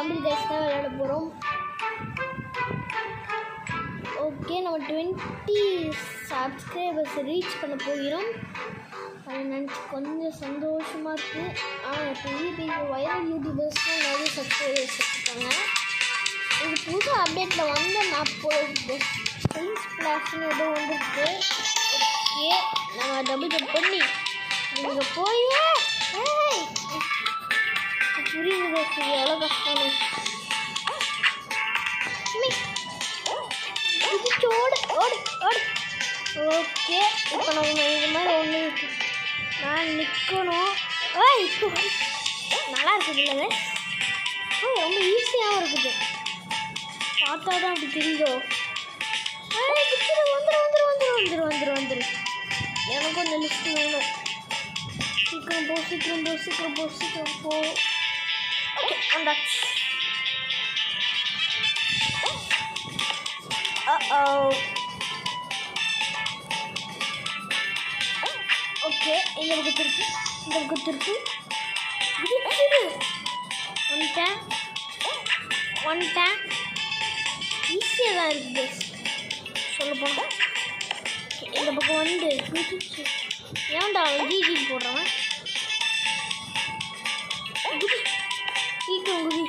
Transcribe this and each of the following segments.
Rumble case தான் விளையாட போகிறோம் ஓகே நம்ம டுவெண்ட்டி சப்ஸ்கிரைபர்ஸ் ரீச் பண்ண போகிறோம் அதை நினச்சி கொஞ்சம் சந்தோஷமாக இருக்குது ஆனால் பெரிய பெரிய வைரல் யூடியூபர்ஸ்லாம் நிறைய சப்ஸ்கிரைபர்ஸ் வச்சுருக்காங்க இது புது அப்டேட்டில் வந்த மேப்போ ஸ்பெயின்ஸ் பிளாக்ஸ்னு ஏதோ வந்துருக்கு ஓகே நம்ம டபுள் ஜம்ப் பண்ணி இங்கே போய் ஏய்! புரியுது guys, இது எவ்வளோ கஷ்டம் குதிச்சு ஓடு ஓடு ஓடு ஓகே இப்போ நம்ம இது மாதிரி ஒன்று இருக்கு நான் நிற்கணும் ஏய் இப்போ நல்லா இருக்குது இல்லை ரொம்ப ஈஸியாகவும் இருக்குது பார்த்தா தான் அப்படி தெரியுதோ ஏய் குச்சிரு வந்துரு வந்துரு வந்துரு வந்துரு வந்துரு வந்துரு எனக்கும் இந்த லிஸ்ட் வேணும் சீக்கிரம் போ சீக்கிரம் போ சீக்கிரம் போ சீக்கிரம் போ ஓகே வந்தாச்சு Uh-oh. ஓகே இந்த பக்கம் திருப்பு இந்த பக்கம் திருப்பு குதிச்சிடு வந்துட்டேன் வந்துட்டேன் ஈஸியாக தான் இருக்குது சொல்ல போனால் இந்த பக்கம் வந்து குதிச்சு ஏன்டா ஜி ஜி போடுறவன் குதி சீக்கிரம் குதி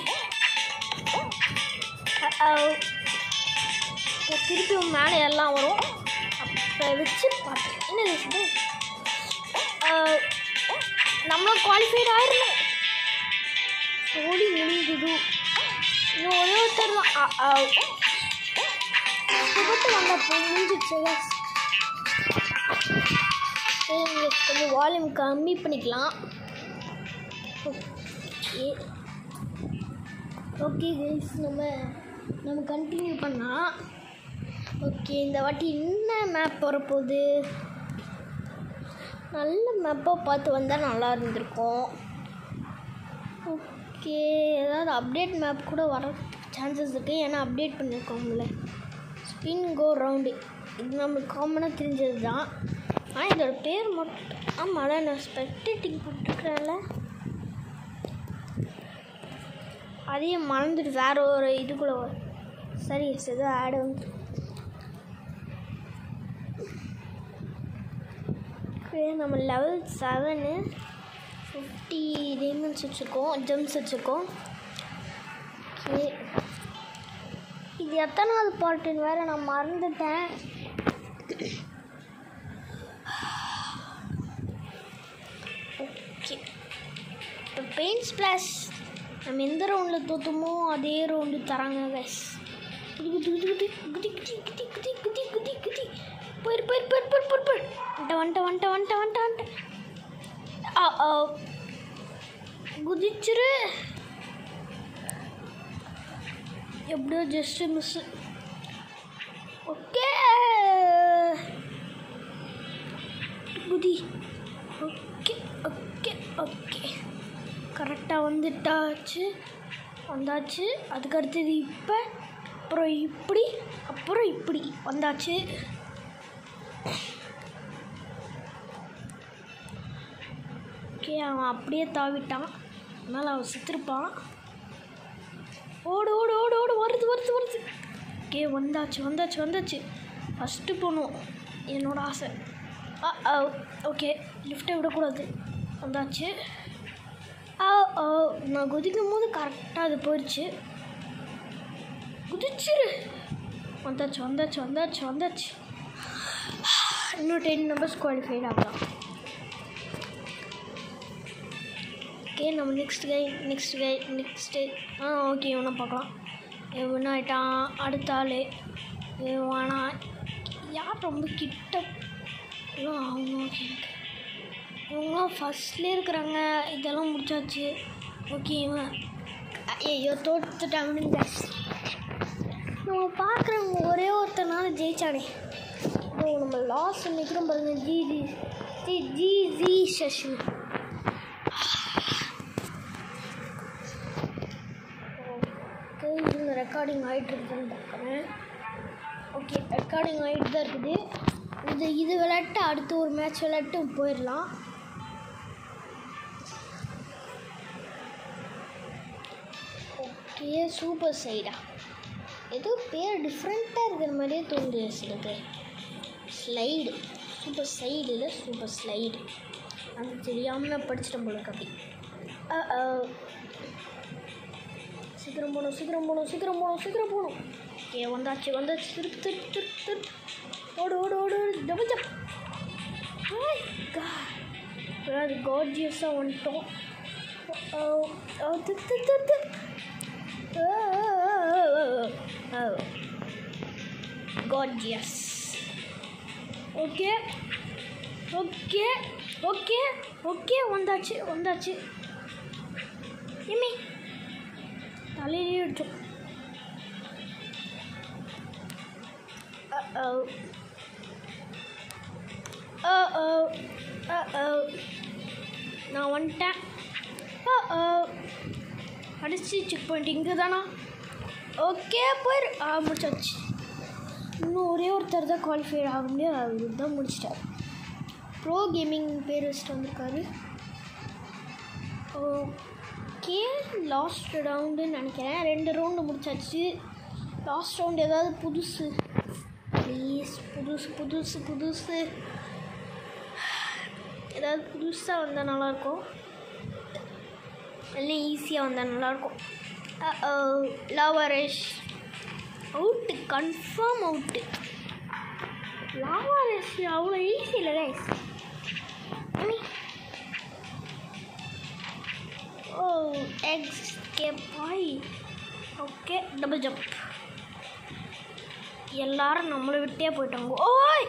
Uh-oh. இப்போ திருப்பி மேலே எல்லாம் வரும் அப்போ வச்சு பார்த்தேன் என்ன இது ஆஹ், நம்மளும் குவாலிஃபைட் ஆயிடணும் ஓடி முடிஞ்சது இன்னும் ஒரே ஒருத்தர் தான் ஆ, ஆ. விபத்து வந்தப்போ முடிஞ்சிடுச்சு guys. சரி, இங்க கொஞ்சம் வால்யூம் கம்மி பண்ணிக்கலாம் ஓகே ஓகே கைஸ் நம்ம நம்ம கண்டினியூ பண்ணலாம் ஓகே இந்த வாட்டி என்ன மேப் வரப்போகுது நல்ல மேப்பாக பார்த்து வந்தால் நல்லா இருந்திருக்கும் ஓகே ஏதாவது அப்டேட் மேப் கூட வர சான்சஸ் இருக்குது ஏன்னா அப்டேட் பண்ணியிருக்கோம்ல ஸ்பின் கோ ரவுண்டு இது நம்மளுக்கு காமனாக தெரிஞ்சது தான் ஆனால் இதோட பேர் மட்டும் ஆமாம் அதான் நான் ஸ்பெக்டேட்டிங் போட்டுருக்கிறேன்ல அதையும் மறந்துட்டு வேற ஒரு இதுக்குள்ளே வரும் சரி ஏதோ ஆடு வந்து ஓகே நம்ம லெவல் செவனு ஃபிஃப்டி டைமண்ட்ஸ் வச்சுருக்கோம் ஜெம்ஸ் வச்சுருக்கோம் ஓகே இது எத்தனாவது பார்ட்டுன்னு வேறு நான் மறந்துட்டேன் ஓகே இப்போ பெயிண்ட் ஸ்ப்ளாஷ் நம்ம எந்த ரவுண்டில் தோற்றுமோ அதே ரவுண்டு தராங்க கைஸ் குதி குதி குதி குதி குதி குதி குதி குதி குதி குதி போயிரு போயிரு போயிரு போயிரு போயிரு போயிரு வந்துட்ட வந்துட்ட வந்துட்ட வந்துட்ட வந்துட்ட வந்துட்ட ஆ ஆ குதிச்சிரு எப்படியோ ஜஸ்ட்டு மிஸ்ஸு ஓகே குதி ஓகே ஓகே ஓகே கரெக்டாக வந்துட்டாச்சு வந்தாச்சு அதுக்கு அடுத்தது இப்போ அப்புறம் இப்படி அப்புறம் இப்படி வந்தாச்சு ஓகே அவன் அப்படியே தாவிட்டான் அதனால் அவன் செத்துருப்பான் ஓடு ஓடு ஓடு ஓடு வருது வருது வருது ஓகே வந்தாச்சு வந்தாச்சு வந்தாச்சு ஃபஸ்ட்டு போகணும் என்னோட ஆசை ஆ ஓகே லிஃப்ட்டை விடக்கூடாது வந்தாச்சு ஆ ஆ நான் குதிக்கும் போது கரெக்டாக அது போயிடுச்சு குதிச்சிரு வந்தாச்சு வந்தாச்சு வந்தாச்சு வந்தாச்சு இன்னும் டென் நம்பர்ஸ் குவாலிஃபைட் ஆகலாம் ஓகே நம்ம next guy next guy next ஆ ஓகே இவனை பார்க்கலாம் இவன் ஆயிட்டான் அடுத்த ஆள் இவனா யார் ரொம்ப கிட்ட ஐயோ, அவங்க ஓகே இவங்களாம் ஃபஸ்ட்லேயே இருக்கிறாங்க இதெல்லாம் முடிச்சாச்சு ஓகே இவன் ஐயோ தோத்துட்டாங்கன்னு guys. நம்ம பார்க்குறவங்க ஒரே ஒருத்தனால ஜெயிச்சானே ஓ நம்ம லாஸ்ட் நிற்கிறோம் பாருங்க ஜி ஜி ஜி ஜி ஜி சஷி ஓகே இவங்க ரெக்கார்டிங் ஆகிட்டு இருக்குதுன்னு பார்க்குறேன் ஓகே ரெக்கார்டிங் ஆகிட்டு தான் இருக்குது இது இது விளையாட்டு அடுத்து ஒரு மேட்ச் விளையாட்டு போயிடலாம் ஓகே ஏ சூப்பர் சைடா ஏதோ பேர் டிஃப்ரெண்ட்டாக இருக்கிற மாதிரியே தோணுது சில பேர் ஸ்லைடு சூப்பர் சைடு இல்லை சூப்பர் ஸ்லைடு அது தெரியாமல் நான் படிச்சிட்டேன் போல அப்படி அஹ், அஹ். சீக்கிரம் போகணும் சீக்கிரம் போகணும் சீக்கிரம் போகணும் சீக்கிரம் போகணும் ஏ வந்தாச்சு வந்தாச்சு திருப்பு திருப்பு திருப்பு திருப்பு ஓடு ஓடு ஓடு ஓடு டபுள் ஜம்ப் அது கார்ஜியஸாக வந்துட்டோம் ஓ ஓ திரு திரு திரு திரு gorgeous okay okay okay okay வந்தாச்சு வந்தாச்சு எம்மி தலையிலே அடிச்சோம் Uh-oh. Uh-oh. Uh-oh. நான் வந்துட்டேன் Uh-oh. அடிச்சு செக் பாயிண்ட் இங்கே தானா ஓகே போயிரு ஆ முடிச்சாச்சு இன்னும் ஒரே ஒருத்தர் தான் குவாலிஃபை ஆக முடியாது அவர் தான் முடிச்சிட்டார் ப்ரோ கேமிங் பேர் வச்சுட்டு வந்திருக்காரு ஓகே லாஸ்ட் ரவுண்டுன்னு நினைக்கிறேன் ரெண்டு ரவுண்டு முடிச்சாச்சு லாஸ்ட் ரவுண்டு ஏதாவது புதுசு ப்ளீஸ் புதுசு புதுசு புதுசு ஏதாவது புதுசாக வந்தால் நல்லாயிருக்கும் இல்லை ஈஸியாக வந்தால் நல்லாயிருக்கும் லவரேஷ் அவுட்டு கன்ஃபார்ம் அவுட்டு லவரேஷ் அவ்வளோ ஈஸி இல்லை கைஸ் ஓ எக்ஸ்கேப் ஆகி ஓகே டபுள் ஜம்ப் எல்லாரும் நம்மளை விட்டே போயிட்டாங்க ஓய்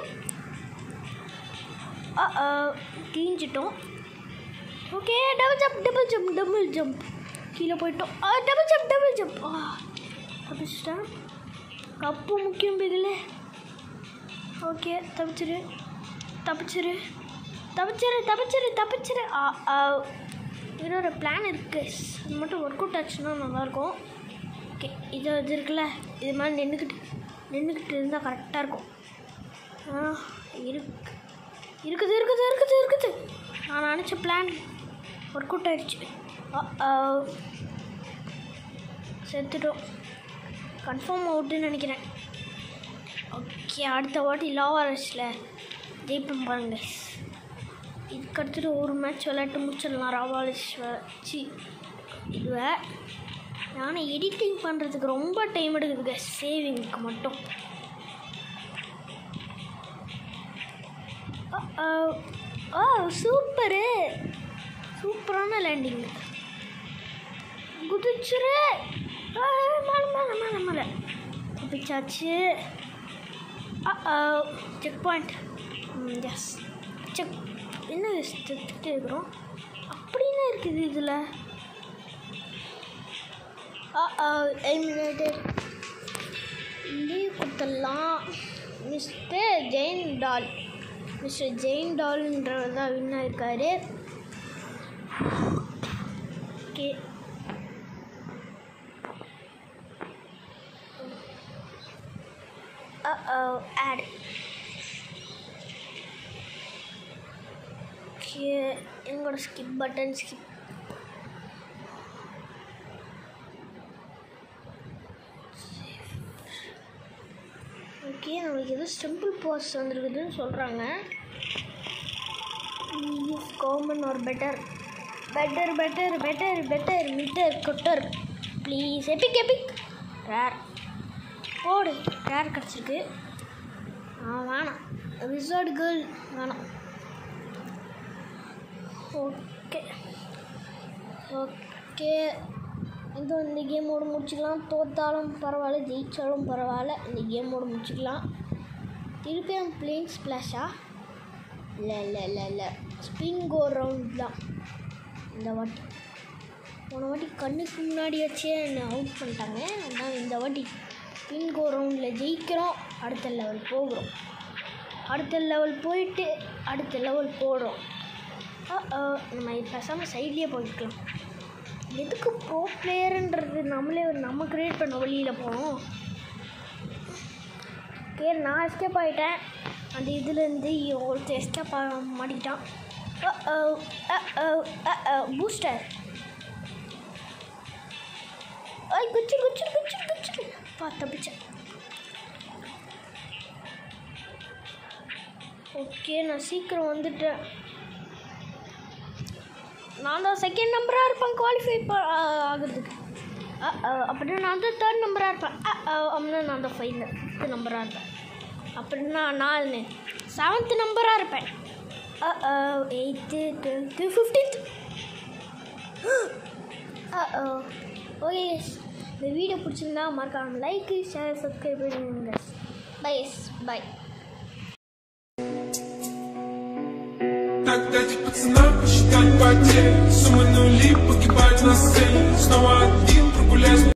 தீஞ்சிட்டோம் okay double jump double jump double jump கீழே போயிட்டோம் ஆ டபுள் ஜம்ப் டபுள் ஜம்ப் ஆ தப்பிச்சிட்டேன் கப்பு முக்கியம் இதில் ஓகே தப்பிச்சிரு தப்பிச்சிரு தப்பிச்சிரு தப்பிச்சிரு தப்பிச்சிரு ஆ ஆ இன்னொரு பிளான் இருக்குது அது மட்டும் ஒர்க் அவுட் ஆச்சுன்னா நல்லாயிருக்கும் ஓகே இது இது இருக்குல்ல இது மாதிரி நின்றுக்கிட்டு நின்றுக்கிட்டு இருந்தால் கரெக்டாக இருக்கும் ஆ இருக்கு இருக்குது இருக்குது இருக்குது இருக்குது நான் நினச்ச பிளான் ஒர்க் அவுட் ஆயிடுச்சு ஆ செத்துட்டோம் கன்ஃபார்ம் அவுட்டுன்னு நினைக்கிறேன் ஓகே அடுத்த வாட்டி லாவாரஸில் ஜெயிப்போம் பாருங்க இதுக்கு அடுத்துட்டு ஒரு மேட்ச் விளையாட்டு முடிச்சிடலாம் ராவாலிஸ் வச்சு இதுவை நானும் எடிட்டிங் பண்ணுறதுக்கு ரொம்ப டைம் எடுக்குதுங்க சேவிங்க்கு மட்டும் ஓ சூப்பரு சூப்பரான லேண்டிங் குதிச்சுரு மேலே மேலே மேலே மேலே தப்பிச்சாச்சு செக் பாயிண்ட் எஸ் செக் என்ன செத்துட்டே இருக்கிறோம் அப்படின்னு இருக்குது இதில் எலிமினேட்டட் லீவ் கொடுத்துடலாம் மிஸ்டர் ஜெயின் டால் மிஸ்டர் ஜெயின் டால்ன்றவர் தான் வின் ஆயிருக்காரு ஓகே ஆட் ஓகே எங்களோட ஸ்கிப் பட்டன் ஸ்கிப் ஓகே நம்மளுக்கு ஏதோ சிம்பிள் போஸ்ட் வந்திருக்குதுன்னு சொல்கிறாங்க government are better better better better better மிட்டர் கொட்டர் ப்ளீஸ் எபிக் எபிக் ரேர் போடு ரேர் கிடச்சிருக்கு ஆ வேணாம் ரிசார்ட் கேர்ள் வேணாம் ஓகே ஓகே இது இந்த கேமோட முடிச்சுக்கலாம் தோத்தாலும் பரவாயில்ல ஜெயித்தாலும் பரவாயில்ல இந்த கேமோட முடிச்சுக்கலாம் திருப்பியும் பிளேன் ஸ்ப்ளாஷா இல்லை இல்லை இல்லை இல்லை ஸ்பின் கோ ரவுண்ட் தான் இந்த வாட்டி போன வாட்டி கண்ணுக்கு முன்னாடி வச்சே என்னை அவுட் பண்ணிட்டாங்க அதான் இந்த வாட்டி ஸ்பின் கோ ரவுண்டில் ஜெயிக்கிறோம் அடுத்த லெவல் போகிறோம் அடுத்த லெவல் போயிட்டு அடுத்த லெவல் போடுறோம் நம்ம பேசாமல் சைட்லேயே போய்க்கலாம் எதுக்கு ப்ரோ பிளேயருன்றது நம்மளே நம்ம க்ரியேட் பண்ண வழியில் போனோம் ஓகே நான் எஸ்கேப் ஆகிட்டேன் அந்த இதுலேருந்து ஒருத்தர் எஸ்கேப் ஆக மாட்டிக்கிட்டான் பூஸ்டர் ஐ குச்சி குச்சி குச்சி குச்சி பா தப்பிச்சேன் ஓகே நான் சீக்கிரம் வந்துட்டேன் நான் தான் செகண்ட் நம்பராக இருப்பேன் குவாலிஃபை ஆகிறதுக்கு அ, அ, அப்படின்னா நான் தான் தேர்ட் நம்பராக இருப்பேன் அ, அ, அப்படின்னா நான் தான் ஃபைவ் ஃபிஃப்த் நம்பராக இருப்பேன் அப்படின்னா நான் செவன்த் நம்பராக இருப்பேன் எயித்து டுவெல்த்து ஃபிஃப்டீன்த் ஓகே இந்த வீடியோ பிடிச்சிருந்தா மறக்காம லைக் ஷேர் சப்ஸ்கிரைப் பண்ணுங்க பை பை Так дайте пацанам посчитать потери Суммы нули погибать на сцене Снова один прогуляюсь